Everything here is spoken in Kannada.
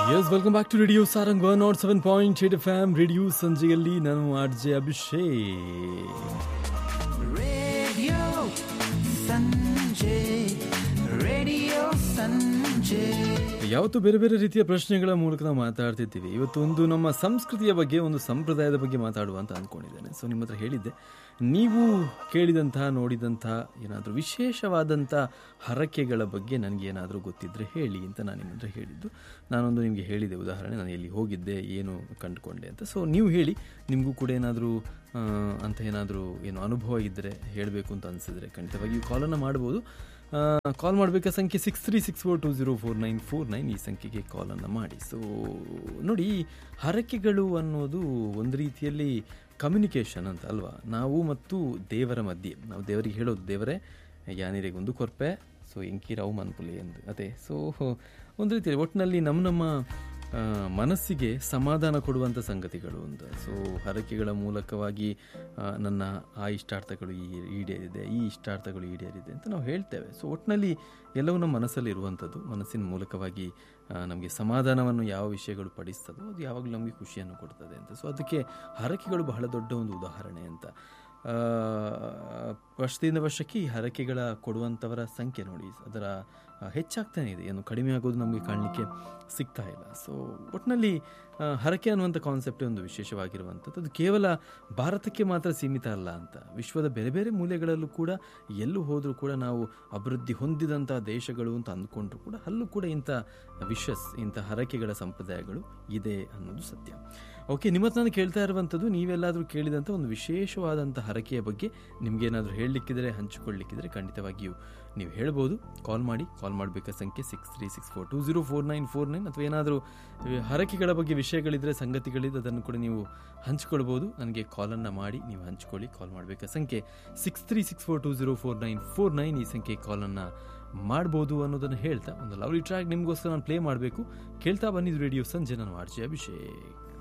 S welcome back to radio Sarang one nought seven point eight F M radio ಸಂಜೆಯಲ್ಲಿ ನಾನು R J Abhishek Radio Sanjay, Radio Sanjay. ಯಾವತ್ತು ಬೇರೆ ಬೇರೆ ರೀತಿಯ ಪ್ರಶ್ನೆಗಳ ಮೂಲಕ ನಾವು ಮಾತಾಡ್ತಿರ್ತೀವಿ ಇವತ್ತು ಒಂದು ನಮ್ಮ ಸಂಸ್ಕೃತಿಯ ಬಗ್ಗೆ ಒಂದು ಸಂಪ್ರದಾಯದ ಬಗ್ಗೆ ಮಾತಾಡುವ ಅಂತ ಅಂದ್ಕೊಂಡಿದ್ದೇನೆ ಸೊ ನಿಮ್ಮ ಹತ್ರ ಹೇಳಿದ್ದೆ ನೀವು ಕೇಳಿದಂತಹ ನೋಡಿದಂತಹ ಏನಾದರೂ ವಿಶೇಷವಾದಂಥ ಹರಕೆಗಳ ಬಗ್ಗೆ ನನಗೆ ಏನಾದರೂ ಗೊತ್ತಿದ್ದರೆ ಹೇಳಿ ಅಂತ ನಾನು ನಿಮ್ಮ ಹತ್ರ ಹೇಳಿದ್ದು ನಾನೊಂದು ನಿಮಗೆ ಹೇಳಿದೆ ಉದಾಹರಣೆ ನಾನು ಎಲ್ಲಿ ಹೋಗಿದ್ದೆ ಏನು ಕಂಡುಕೊಂಡೆ ಅಂತ ಸೊ ನೀವು ಹೇಳಿ ನಿಮಗೂ ಕೂಡ ಏನಾದರೂ ಅಂತ ಏನಾದರೂ ಏನು ಅನುಭವ ಇದ್ದರೆ ಹೇಳಬೇಕು ಅಂತ ಅನಿಸಿದ್ರೆ ಖಂಡಿತವಾಗಿ ಕಾಲನ್ನು ಮಾಡ್ಬೋದು ಕಾಲ್ ಮಾಡಬೇಕಾ ಸಂಖ್ಯೆ six three six four two zero four nine four nine ಈ ಸಂಖ್ಯೆಗೆ ಕಾಲನ್ನು ಮಾಡಿ ಸೊ ನೋಡಿ ಹರಕೆಗಳು ಅನ್ನೋದು ಒಂದು ರೀತಿಯಲ್ಲಿ ಕಮ್ಯುನಿಕೇಷನ್ ಅಂತ ಅಲ್ವಾ ನಾವು ಮತ್ತು ದೇವರ ಮಧ್ಯೆ ನಾವು ದೇವರಿಗೆ ಹೇಳೋದು ದೇವರೇ ಯಾನಿರೆಗೊಂದು ಕೊರ್ಪೆ ಸೊ ಎಂಕಿರಾವು ಮನ್ಪುಲಿ ಎಂದು ಅದೇ ಸೊ ಒಂದು ರೀತಿಯಲ್ಲಿ ಒಟ್ಟಿನಲ್ಲಿ ನಮ್ಮ ನಮ್ಮ ಆ, ಮನಸ್ಸಿಗೆ ಸಮಾಧಾನ ಕೊಡುವಂಥ ಸಂಗತಿಗಳು ಅಂತ ಸೊ ಹರಕೆಗಳ ಮೂಲಕವಾಗಿ ಆ, ನನ್ನ ಆ ಇಷ್ಟಾರ್ಥಗಳು ಈ ಈಡೇರಿದೆ ಈ ಇಷ್ಟಾರ್ಥಗಳು ಈಡೇರಿದೆ ಅಂತ ನಾವು ಹೇಳ್ತೇವೆ ಸೊ ಒಟ್ಟಿನಲ್ಲಿ ಎಲ್ಲವೂ ನಮ್ಮ ಮನಸ್ಸಲ್ಲಿ ಇರುವಂಥದ್ದು ಮನಸ್ಸಿನ ಮೂಲಕವಾಗಿ ನಮಗೆ ಸಮಾಧಾನವನ್ನು ಯಾವ ವಿಷಯಗಳು ಪಡಿಸ್ತದೋ ಅದು ಯಾವಾಗಲೂ ನಮಗೆ ಖುಷಿಯನ್ನು ಕೊಡ್ತದೆ ಅಂತ ಸೊ ಅದಕ್ಕೆ ಹರಕೆಗಳು ಬಹಳ ದೊಡ್ಡ ಒಂದು ಉದಾಹರಣೆ ಅಂತ ಆ, ವರ್ಷದಿಂದ ವರ್ಷಕ್ಕೆ ಈ ಹರಕೆಗಳ ಕೊಡುವಂಥವರ ಸಂಖ್ಯೆ ನೋಡಿ ಅದರ ಆ, ಹೆಚ್ಚಾಗ್ತಾನೆ ಇದೆ ಏನು ಕಡಿಮೆ ಆಗೋದು ನಮಗೆ ಕಾಣಲಿಕ್ಕೆ ಸಿಗ್ತಾ ಇಲ್ಲ ಸೊ ಒಟ್ಟಿನಲ್ಲಿ ಆ, ಹರಕೆ ಅನ್ನುವಂಥ ಕಾನ್ಸೆಪ್ಟೇ ಒಂದು ವಿಶೇಷವಾಗಿರುವಂಥದ್ದು ಅದು ಕೇವಲ ಭಾರತಕ್ಕೆ ಮಾತ್ರ ಸೀಮಿತ ಅಲ್ಲ ಅಂತ ವಿಶ್ವದ ಬೇರೆ ಬೇರೆ ಮೂಲೆಗಳಲ್ಲೂ ಕೂಡ ಎಲ್ಲೂ ಹೋದರೂ ಕೂಡ ನಾವು ಅಭಿವೃದ್ಧಿ ಹೊಂದಿದಂಥ ದೇಶಗಳು ಅಂತ ಅಂದ್ಕೊಂಡ್ರು ಕೂಡ ಅಲ್ಲೂ ಕೂಡ ಇಂಥ ವಿಶಸ್ ಇಂಥ ಹರಕೆಗಳ ಸಂಪ್ರದಾಯಗಳು ಇದೆ ಅನ್ನೋದು ಸತ್ಯ ಓಕೆ ನಿಮ್ಮ ಹತ್ರ ನಾನು ಕೇಳ್ತಾ ಇರುವಂಥದ್ದು ನೀವೆಲ್ಲಾದರೂ ಕೇಳಿದಂಥ ಒಂದು ವಿಶೇಷವಾದಂಥ ಹರಕೆಯ ಬಗ್ಗೆ ನಿಮಗೇನಾದರೂ ಹೇಳಲಿಕ್ಕಿದ್ರೆ ಹಂಚಿಕೊಳ್ಳಿಕ್ಕಿದ್ರೆ ಖಂಡಿತವಾಗಿಯೂ ನೀವು ಹೇಳ್ಬೋದು ಕಾಲ್ ಮಾಡಿ ಕಾಲ್ ಮಾಡಬೇಕಾದ ಸಂಖ್ಯೆ six three six four two zero four nine four nine ಅಥವಾ ಏನಾದರೂ ಹರಕೆಗಳ ಬಗ್ಗೆ ವಿಷಯಗಳಿದ್ರೆ ಸಂಗತಿಗಳಿದ್ರೆ ಅದನ್ನು ಕೂಡ ನೀವು ಹಂಚ್ಕೊಳ್ಬೋದು ನನಗೆ ಕಾಲನ್ನು ಮಾಡಿ ನೀವು ಹಂಚ್ಕೊಳ್ಳಿ ಕಾಲ್ ಮಾಡಬೇಕಾದ ಸಂಖ್ಯೆ six three six four two zero four nine four nine ಈ ಸಂಖ್ಯೆ ಕಾಲನ್ನು ಮಾಡ್ಬೋದು ಅನ್ನೋದನ್ನು ಹೇಳ್ತಾ ಒಂದು ಲವ್ಲಿ ಟ್ರ್ಯಾಕ್ ನಿಮಗೋಸ್ಕರ ನಾನು ಪ್ಲೇ ಮಾಡಬೇಕು ಕೇಳ್ತಾ ಬಂದಿದ್ದು ರೇಡಿಯೋ ಸಂಜೆ ನಾನು ಆರ್ಜೆ ಅಭಿಷೇಕ್